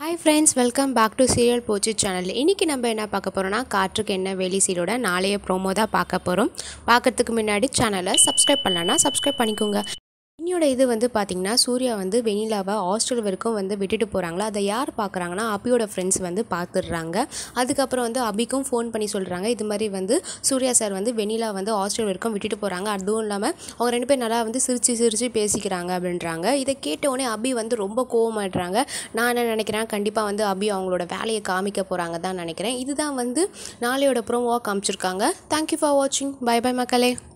hi friends welcome back to serial போச்சு channel இன்றைக்கி நம்ம என்ன பார்க்க போகிறோம்னா காற்றுக்கு என்ன வேலி சீரோட நாளைய ப்ரோமோ தான் பார்க்க போகிறோம் பார்க்கறதுக்கு முன்னாடி சேனலை சப்ஸ்கிரைப் பண்ணலன்னா சப்ஸ்கிரைப் பண்ணிக்கோங்க இன்னியோட இது வந்து பார்த்திங்கன்னா சூர்யா வந்து வெனிலாவை ஹாஸ்டல் வரைக்கும் வந்து விட்டுட்டு போகிறாங்களா அதை யார் பார்க்குறாங்கன்னா அபியோட ஃப்ரெண்ட்ஸ் வந்து பார்த்துடுறாங்க அதுக்கப்புறம் வந்து அபிக்கும் ஃபோன் பண்ணி சொல்கிறாங்க இது மாதிரி வந்து சூர்யா சார் வந்து வெனிலா வந்து ஹாஸ்டல் வரைக்கும் விட்டுட்டு போகிறாங்க அதுவும் இல்லாமல் அவங்க ரெண்டு பேர் நல்லா வந்து சிரித்து சிரித்து பேசிக்கிறாங்க அப்படின்றாங்க இதை கேட்ட உடனே அபி வந்து ரொம்ப கோவமாயிடுறாங்க நான் என்ன நினைக்கிறேன் கண்டிப்பாக வந்து அபி அவங்களோட வேலையை காமிக்க போகிறாங்க தான் நினைக்கிறேன் இதுதான் வந்து நாளையோட ப்ரோமோவாக காமிச்சிருக்காங்க தேங்க்யூ ஃபார் வாட்சிங் பை பை மக்களே